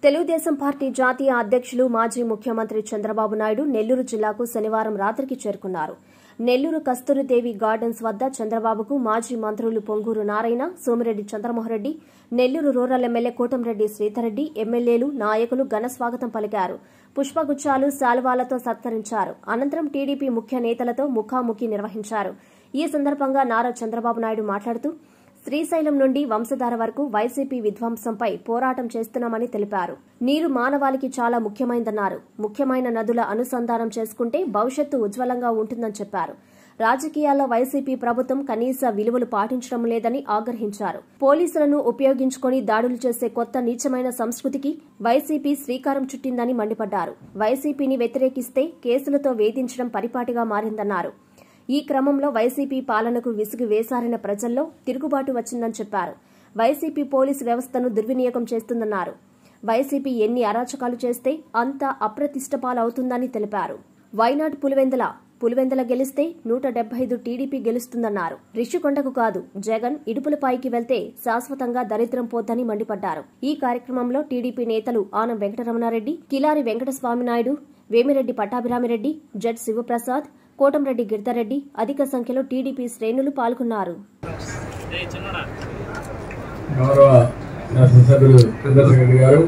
Telugu Desam party జాతీయ అధ్యక్షులు మాజీ ముఖ్యమంత్రి చంద్రబాబు నాయుడు నెల్లూరు జిల్లాకు శనివారం రాత్రికి చేరుకున్నారు నెల్లూరు కస్తూరిదేవి గార్డెన్స్ వద్ద చంద్రబాబుకు మాజీ మంత్రులు పొంగూరు నారాయణ సోమిరెడ్డి చంద్రమోహన్రెడ్డి నెల్లూరు రూరల్ ఎమ్మెల్యే కోటంరెడ్డి శ్రీధర్రెడ్డి ఎమ్మెల్యేలు నాయకులు ఘన స్వాగతం పలికారు పుష్పగుచ్చాలు శాలువాలతో సత్కరించారు అనంతరం టీడీపీ ముఖ్య నేతలతో ముఖాముఖి నిర్వహించారు ఈ సందర్భంగా నారా చంద్రబాబు నాయుడు మాట్లాడుతూ శ్రీశైలం నుండి వంశధార వరకు వైసీపీ విధ్వంసంపై పోరాటం చేస్తున్నామని తెలిపారు నీరు మానవాళికి చాలా ముఖ్యమైందన్నారు ముఖ్యమైన నదుల అనుసంధానం చేసుకుంటే భవిష్యత్తు ఉజ్వలంగా ఉంటుందని చెప్పారు రాజకీయాల్లో వైసీపీ ప్రభుత్వం కనీస విలువలు పాటించడం లేదని ఆగ్రహించారు పోలీసులను ఉపయోగించుకుని దాడులు చేసే కొత్త నీచమైన సంస్కృతికి వైసీపీ శ్రీకారం చుట్టిందని మండిపడ్డారు వైసీపీని వ్యతిరేకిస్తే కేసులతో వేధించడం పరిపాటిగా మారిందన్నారు ఈ క్రమంలో వైసీపీ పాలనకు విసుగు వేసారిన ప్రజల్లో తిరుగుబాటు వచ్చిందని చెప్పారు వైసీపీ పోలీసు వ్యవస్థను దుర్వినియోగం చేస్తుందన్నారు వైసీపీ ఎన్ని అరాచకాలు చేస్తే అంత అప్రతిష్టపాలవుతుందని తెలిపారు వైనాడ్ పులివెందుల పులివెందుల గెలిస్తే నూట డెబ్బై ఐదు టీడీపీ గెలుస్తుందన్నారు రిషికొండకు కాదు జగన్ ఇడుపులపైకి వెళ్తే శాశ్వతంగా దరిద్రం పోద్దని మండిపడ్డారు ఈ కార్యక్రమంలో టీడీపీ నేతలు ఆనం వెంకటరమణారెడ్డి కిలారి వెంకటస్వామి నాయుడు వేమిరెడ్డి పట్టాభిరామిరెడ్డి జడ్ శివప్రసాద్ కోటంరెడ్డి గిరిధరెడ్డి అధిక సంఖ్యలో టీడీపీ శ్రేణులు పాల్గొన్నారు గౌరవ శాసనసభ్యులు చంద్రశేఖర్ రెడ్డి గారు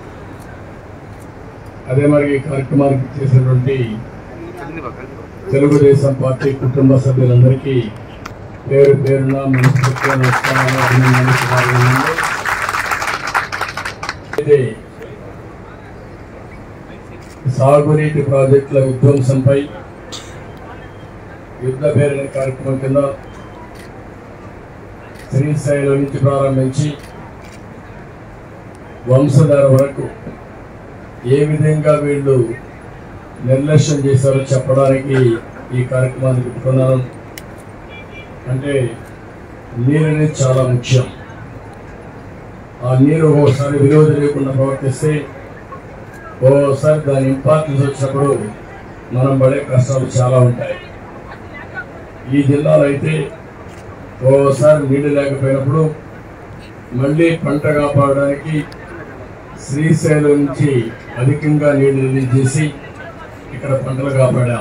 అదే మరి ఈ కార్యక్రమానికి చేసినటువంటి తెలుగుదేశం పార్టీ కుటుంబ సభ్యులందరికీ పేరు పేరున మనస్ఫూర్తిగా నమస్కారాలు అభినందనలు శుభాకాంక్షలు. ఇది సాగునీటి ప్రాజెక్టుల విధ్వంసంపై యుద్ధ పేరున కార్యక్రమం కింద శ్రీశైలం నుంచి ప్రారంభించి వంశధార వరకు ఏ విధంగా వీళ్ళు నిర్లక్ష్యం చేశారో చెప్పడానికి ఈ కార్యక్రమాన్ని పెట్టుకున్నాను అంటే నీరు అనేది చాలా ముఖ్యం ఆ నీరు ఓసారి విలువ తెలియకుండా ప్రవర్తిస్తే ఓసారి దాని ఇంపార్టెన్స్ వచ్చినప్పుడు మనం పడే కష్టాలు చాలా ఉంటాయి ఈ జిల్లాలో అయితే ఓసారి నీళ్లు లేకపోయినప్పుడు మళ్ళీ పంట కాపాడడానికి శ్రీశైలం నుంచి అధికంగా నీళ్లు రిలీజ్ చేసి ఇక్కడ పంటలు కాపాడాం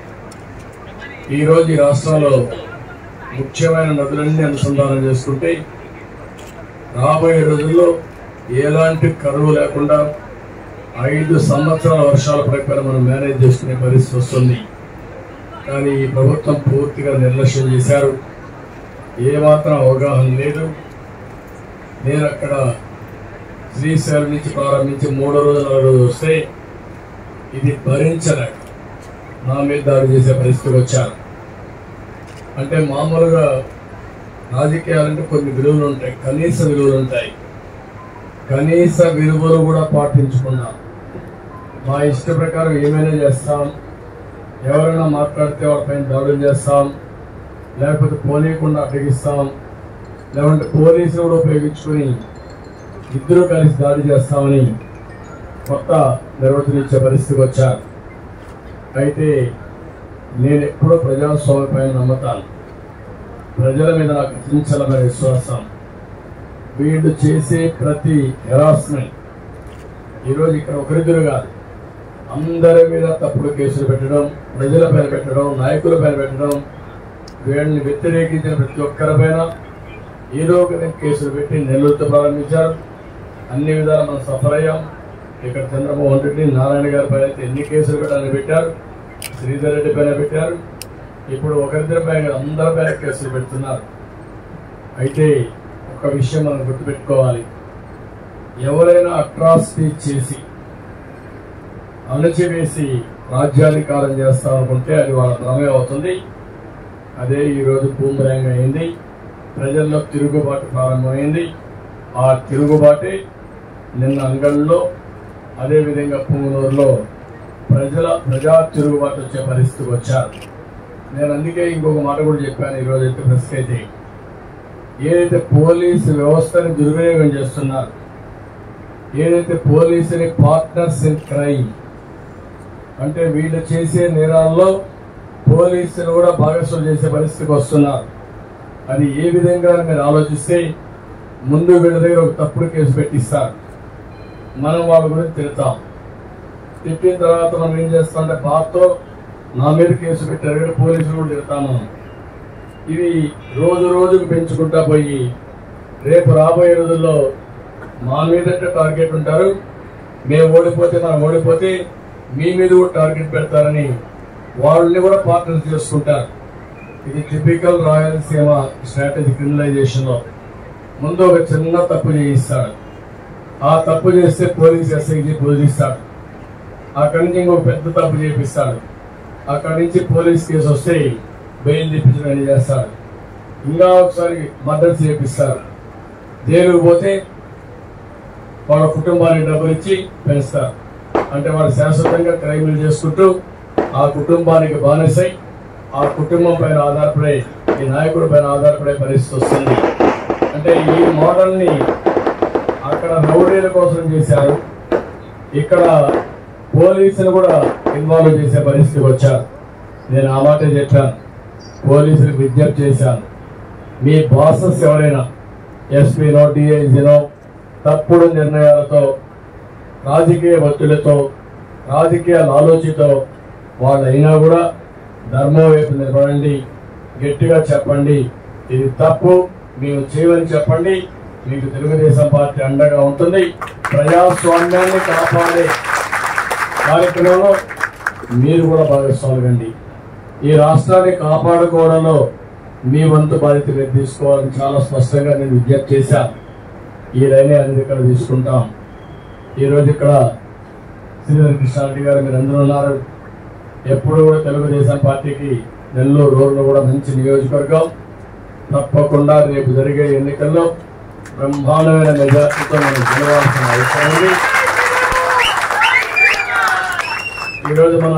ఈరోజు ఈ రాష్ట్రంలో ముఖ్యమైన నదులన్నీ అనుసంధానం చేసుకుంటే రాబోయే రోజుల్లో ఎలాంటి కరువు లేకుండా ఐదు సంవత్సరాల వర్షాల ప్రకారం మనం మేనేజ్ చేసుకునే పరిస్థితి వస్తుంది కానీ ఈ ప్రభుత్వం పూర్తిగా నిర్లక్ష్యం చేశారు ఏమాత్రం అవగాహన లేదు నేను అక్కడ శ్రీశైలం నుంచి ప్రారంభించి మూడో రోజు నాలుగు రోజు వస్తే ఇది భరించలేక నా మీద దాడి చేసే పరిస్థితికి వచ్చారు అంటే మామూలుగా రాజకీయాలంటే కొన్ని విలువలు ఉంటాయి కనీస విలువలు ఉంటాయి కనీస విలువలు కూడా పాటించకుండా మా ఇష్ట ప్రకారం ఏమైనా చేస్తాం ఎవరైనా మాట్లాడితే వాళ్ళపైన దాడులు చేస్తాం లేకపోతే పోనీయకుండా అడ్డగిస్తాం లేకుంటే పోలీసులు కూడా ఉపయోగించుకొని ఇద్దరు కలిసి దాడి చేస్తామని కొత్త నిర్వచనం ఇచ్చే పరిస్థితికి వచ్చారు అయితే నేను ఎప్పుడూ ప్రజాస్వామ్య పైన నమ్ముతాను ప్రజల మీద నాకు అచంచలమైన విశ్వాసం వీళ్ళు చేసే ప్రతి హెరాస్మెంట్ ఈరోజు ఇక్కడ ఒకరిద్దరు కాదు అందరి మీద తప్పుడు కేసులు పెట్టడం ప్రజల పైన పెట్టడం నాయకుల పైన పెట్టడం వీళ్ళని వ్యతిరేకించిన ప్రతి ఒక్కరిపైన ఏదో ఒక కేసులు పెట్టి నెల్లూరుతో ప్రారంభించారు అన్ని విధాలు మనం సఫర్ అయ్యాం ఇక్కడ చంద్రమోహన్ రెడ్డి నారాయణ గారి పైన అయితే ఎన్ని కేసులు పెట్టాలని పెట్టారు శ్రీధర్ రెడ్డి పైన పెట్టారు ఇప్పుడు ఒకరిద్దరి పైన అందరి పైన కేసులు పెడుతున్నారు అయితే ఒక విషయం మనం గుర్తుపెట్టుకోవాలి ఎవరైనా అట్రాసిటీ చేసి అణచివేసి రాజ్యాధికారం చేస్తామనుకుంటే అది వాళ్ళ భ్రమే అవుతుంది అదే ఈరోజు బూమరాంగ్ అయింది ప్రజల్లో తిరుగుబాటు ప్రారంభమైంది ఆ తిరుగుబాటే నిన్న అంగళ్ళలో అదేవిధంగా పుంగనూరులో ప్రజల ప్రజా తిరుగుబాటు వచ్చే పరిస్థితికి వచ్చారు నేను అందుకే ఇంకొక మాట కూడా చెప్పాను ఈరోజు అయితే ప్రెస్ అయితే ఏదైతే పోలీసు వ్యవస్థని దుర్వినియోగం చేస్తున్నారు ఏదైతే పోలీసుని పార్ట్నర్స్ ఇన్ క్రైమ్ అంటే వీళ్ళు చేసే నేరాల్లో పోలీసులు కూడా భాగస్వామ్యం చేసే పరిస్థితికి వస్తున్నారు అది ఏ విధంగా మీరు ఆలోచిస్తే ముందు వీళ్ళ దగ్గర ఒక తప్పుడు కేసు పెట్టిస్తారు మనం వాళ్ళ గురించి తిడతాం తిట్టిన తర్వాత మనం ఏం చేస్తామంటే బాధతో నా మీద కేసు పెట్టారు కానీ పోలీసులు కూడా తిడతాము ఇవి రోజు రోజుకు పెంచుకుంటా పోయి రేపు రాబోయే రోజుల్లో మా మీద టార్గెట్ ఉంటారు మేము ఓడిపోతే మనం ఓడిపోతే మీ మీద కూడా టార్గెట్ పెడతారని వాళ్ళని కూడా పార్ట్నర్ చేసుకుంటారు ఇది టిపికల్ రాయలసీమ స్ట్రాటజీ క్రిమినలైజేషన్ లో ముందు ఒక చిన్న తప్పు చేయిస్తాడు ఆ తప్పు చేస్తే పోలీస్ ఎస్ఐకి బోధిస్తాడు అక్కడి నుంచి ఇంకొక పెద్ద తప్పు చేపిస్తాడు అక్కడి నుంచి పోలీస్ కేసు వస్తే బెయిల్ తెప్పించడం చేస్తాడు ఇంకా ఒకసారి మద్దతు చేపిస్తారు జైలుకు పోతే వాళ్ళ కుటుంబానికి డబ్బులు ఇచ్చి పెంచుతారు అంటే వాళ్ళు శాశ్వతంగా క్రైములు చేసుకుంటూ ఆ కుటుంబానికి బానిసై ఆ కుటుంబం పైన ఆధారపడే ఈ నాయకుడి పైన ఆధారపడే పరిస్థితి వస్తుంది అంటే ఈ మోడల్ని అక్కడ రౌడీల కోసం చేశారు ఇక్కడ పోలీసులు కూడా ఇన్వాల్వ్ చేసే పరిస్థితికి వచ్చారు నేను ఆ మాట చెప్పాను పోలీసులకు విజ్ఞప్తి చేశాను మీ బాసెస్ ఎవరైనా ఎస్పీనో డిఐజీనో తప్పుడు నిర్ణయాలతో రాజకీయ ఒత్తిడితో రాజకీయ ఆలోచనతో వాళ్ళు అయినా కూడా ధర్మం వైపు నిలబడండి గట్టిగా చెప్పండి ఇది తప్పు మేము చేయమని చెప్పండి మీకు తెలుగుదేశం పార్టీ అండగా ఉంటుంది ప్రజాస్వామ్యాన్ని కాపాడే కార్యక్రమంలో మీరు కూడా భాగస్వామ్యండి ఈ రాష్ట్రాన్ని కాపాడుకోవడంలో మీ వంతు బాధ్యత మీరు తీసుకోవాలని చాలా స్పష్టంగా నేను విజ్ఞప్తి చేశాను ఈ రైనే అనేది ఇక్కడ తీసుకుంటాం ఈరోజు ఇక్కడ శ్రీధర్ కృష్ణారెడ్డి గారు మీరు అందరూ ఉన్నారు ఎప్పుడు కూడా తెలుగుదేశం పార్టీకి నెల్లూరు రోడ్లు కూడా మంచి నియోజకవర్గం తప్పకుండా రేపు జరిగే ఎన్నికల్లో బ్రహ్మాండమైన మెజార్టీతో మనం గెలవాల్సిన అవసరం ఉంది ఈరోజు మన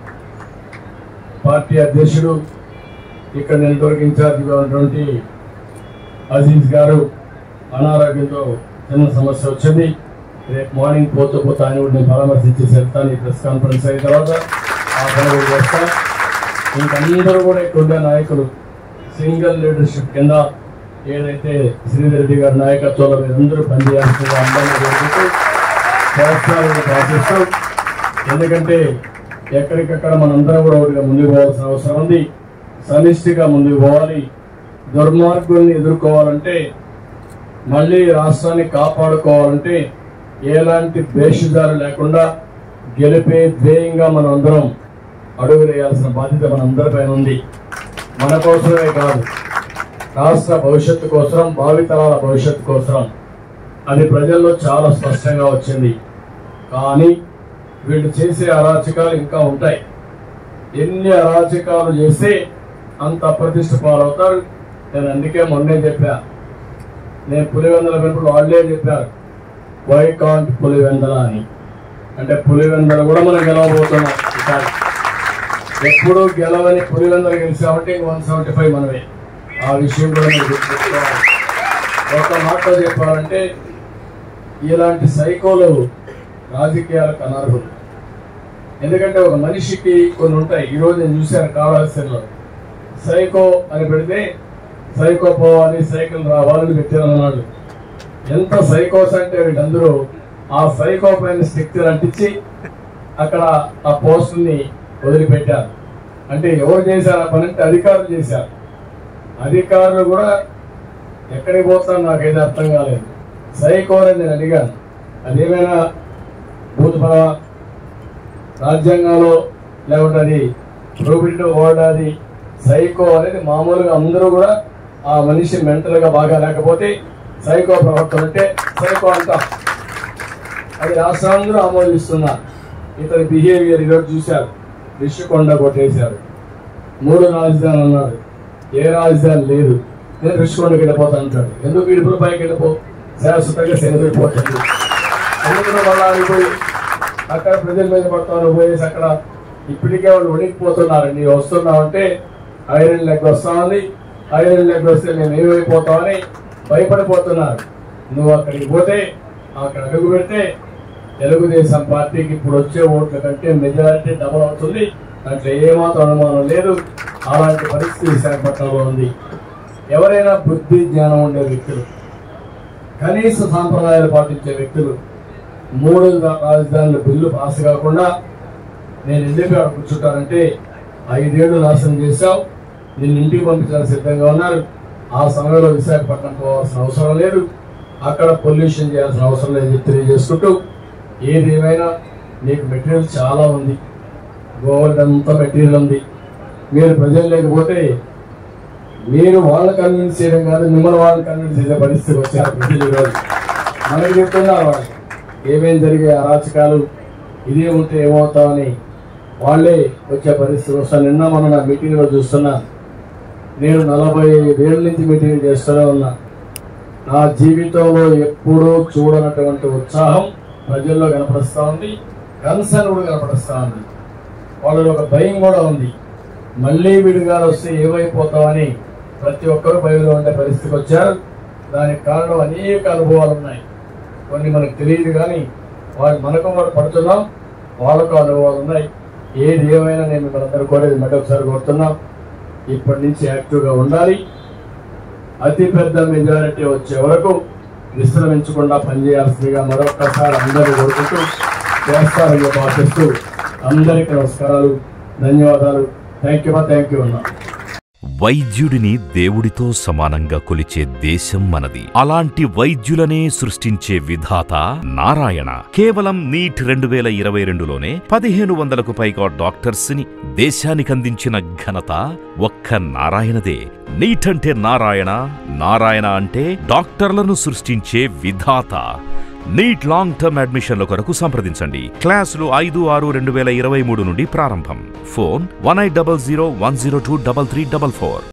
పార్టీ అధ్యక్షుడు ఇక్కడ నెల్లూరుకి ఇన్ఛార్జిగా ఉన్నటువంటి అజీజ్ గారు అనారోగ్యంతో చిన్న సమస్య వచ్చింది రేపు మార్నింగ్ పోతూ పోతే ఆయన కూడా నేను పరామర్శించి వెళ్తాను ఈ ప్రెస్ కాన్ఫరెన్స్ అయిన తర్వాత ఆ పని కూడా చేస్తాను ఇంకందరూ కూడా ఇక్కడ ఉండే నాయకులు సింగిల్ లీడర్షిప్ కింద ఏదైతే శ్రీధర్ రెడ్డి గారి నాయకత్వంలో మీరందరూ పనిచేయాల్సిందిగా అందరినీ కోరుకుంటూ చేస్తారని ఆశిస్తూ ఎందుకంటే ఎక్కడికక్కడ మనందరం కూడా ఒకటిగా ముందుకు పోవాల్సిన అవసరం ఉంది సమిష్టిగా ముందుకు పోవాలి దుర్మార్గుల్ని ఎదుర్కోవాలంటే మళ్ళీ రాష్ట్రాన్ని కాపాడుకోవాలంటే ఎలాంటి భేషజాలు లేకుండా గెలిపే ధ్యేయంగా మనం అందరం అడుగు వేయాల్సిన బాధ్యత మనందరిపైన ఉంది మన కోసమే కాదు రాష్ట్ర భవిష్యత్తు కోసం భావితరాల భవిష్యత్తు కోసం అది ప్రజల్లో చాలా స్పష్టంగా వచ్చింది కానీ వీళ్ళు చేసే అరాచకాలు ఇంకా ఉంటాయి ఎన్ని అరాచకాలు చేస్తే అంత అప్రతిష్ట పాలవుతారు నేను అందుకే మొన్నే చెప్పా నేను పులివెందల పెంపుడు వాళ్ళే చెప్పారు వై కాంట్ పులివెందల అని అంటే పులివెందల కూడా మనం గెలవబోతున్నాం ఈసారి ఎప్పుడు గెలవని పులివెందల గెలిచామంటే ఇంక వన్ సెవెంటీ ఫైవ్ మనమే ఆ విషయం కూడా మీరు గుర్తుపెట్టుకోవాలి ఒక మాటలో చెప్పాలంటే ఇలాంటి సైకోలు రాజకీయాలకు అనర్హులు ఎందుకంటే ఒక మనిషికి కొన్ని ఉంటాయి ఈ రోజు నేను చూశాను కాళహస్తిలో సైకో అని పెడితే సైకో పోవాలి సైకిల్ రావాలని పెట్టారన్నాడు ఎంత సైకోస్ అంటే వీళ్ళందరూ ఆ సైకో పైన స్టిక్కర్ అంటించి అక్కడ ఆ పోస్టుల్ని వదిలిపెట్టారు అంటే ఎవరు చేశారు ఆ పని అంటే అధికారులు చేశారు అధికారులు కూడా ఎక్కడికి పోతాను నాకైతే అర్థం కాలేదు సైకో అని నేను అడిగాను అదేమైనా భూతపర రాజ్యాంగంలో లేకుంటే అది ప్రూఫిడ్ వర్డ్ అది సైకో అనేది మామూలుగా అందరూ కూడా ఆ మనిషి మెంటల్ గా బాగా లేకపోతే సైకో ప్రవర్తన అంటే సైకో అంటాం అది రాష్ట్రాంధ్రూ ఆమోదిస్తున్నారు ఇతని బిహేవియర్ ఈరోజు చూశారు రిషికొండ కొట్టేశారు మూడు రాజధాని అన్నాడు ఏ రాజధాని లేదు నేను రిషికొండకి వెళ్ళిపోతా అంటాడు ఎందుకు ఇడుపుల పైకి వెళ్ళిపో శాశ్వతంగా శనిపోతుంది ఎందుకు మళ్ళా ఆగిపోయి అక్కడ ప్రజల మీద పడతాను పోయేసి అక్కడ ఇప్పటికే వాళ్ళు వణికిపోతున్నారు నీ వస్తున్నావంటే ఐరన్ లెగ్ వస్తామని ఐరన్ లెగ్ వస్తే నేను ఏమైపోతామని భయపడిపోతున్నారు నువ్వు అక్కడికి పోతే అక్కడ అడుగు పెడితే తెలుగుదేశం పార్టీకి ఇప్పుడు వచ్చే ఓట్ల కంటే మెజారిటీ డబుల్ అవుతుంది దాంట్లో ఏమాత్రం అనుమానం లేదు అలాంటి పరిస్థితి విశాఖపట్నంలో ఉంది ఎవరైనా బుద్ధి జ్ఞానం ఉండే వ్యక్తులు కనీస సాంప్రదాయాలు పాటించే వ్యక్తులు మూడు రాజధానుల బిల్లు పాస్ కాకుండా నేను ఎందుకు అక్కడ కూర్చుంటానంటే ఐదేళ్లు నాశనం చేశావు నిన్ను ఇంటికి పంపించాలని సిద్ధంగా ఉన్నారు ఆ సమయంలో విశాఖపట్నం పోవాల్సిన అవసరం లేదు అక్కడ పొల్యూషన్ చేయాల్సిన అవసరం లేదు చెప్పి తెలియజేసుకుంటూ ఏది ఏమైనా మీకు మెటీరియల్ చాలా ఉంది గోల్డ్ అంతా మెటీరియల్ ఉంది మీరు ప్రజలు లేకపోతే మీరు వాళ్ళ కన్విన్స్ చేయడం కాదు మిమ్మల్ని వాళ్ళని కన్విన్స్ చేసే పరిస్థితికి వచ్చారు ప్రజలు ఈరోజు మనకి చెప్తున్నారు వాళ్ళు ఏమేం జరిగే అరాచకాలు ఇదే ఉంటే ఏమవుతామని వాళ్ళే వచ్చే పరిస్థితి వస్తాను నిన్న మొన్న నా మీటింగ్లో చూస్తున్నా నేను నలభై ఐదేళ్ళ నుంచి మీటింగ్ చేస్తూనే ఉన్నా నా జీవితంలో ఎప్పుడూ చూడనటువంటి ఉత్సాహం ప్రజల్లో కనపరుస్తూ ఉంది కన్సర్న్ కూడా కనపరుస్తూ ఉంది వాళ్ళలో ఒక భయం కూడా ఉంది మళ్ళీ విడిగా వస్తే ఏమైపోతామని ప్రతి ఒక్కరూ భయంలో ఉండే పరిస్థితికి వచ్చారు దానికి కారణం అనేక అనుభవాలు ఉన్నాయి కొన్ని మనకు తెలియదు కానీ వాళ్ళు మనకు కూడా పడుతున్నాం వాళ్ళకు అనుభవాలు ఉన్నాయి ఏది ఏమైనా నేను మిమ్మల్ని కోరేది మరొకసారి కోరుతున్నాం ఇప్పటి నుంచి యాక్టివ్గా ఉండాలి అతి పెద్ద మెజారిటీ వచ్చే వరకు విశ్రమించకుండా పనిచేయాల్సిందిగా మరొక్కసారి అందరూ కోరుకుంటూ చేస్తారని చెప్పి ఆశిస్తూ అందరికీ నమస్కారాలు ధన్యవాదాలు థ్యాంక్ యూ థ్యాంక్ యూ అన్నా వైద్యుడిని దేవుడితో సమానంగా కొలిచే దేశం మనది అలాంటి వైద్యులనే సృష్టించే విధాత నారాయణ కేవలం నీట్ రెండు వేల ఇరవై రెండులోనే పదిహేను వందలకు పైగా డాక్టర్స్ ని దేశానికందించిన ఘనత ఒక్క నారాయణదే నీట్ అంటే నారాయణ నారాయణ అంటే డాక్టర్లను సృష్టించే విధాత నీట్ లాంగ్ టర్మ్ అడ్మిషన్ల కొరకు సంప్రదించండి క్లాసులు ఐదు ఆరు రెండు వేల ఇరవై మూడు నుండి ప్రారంభం phone one eight double zero one zero two double three double four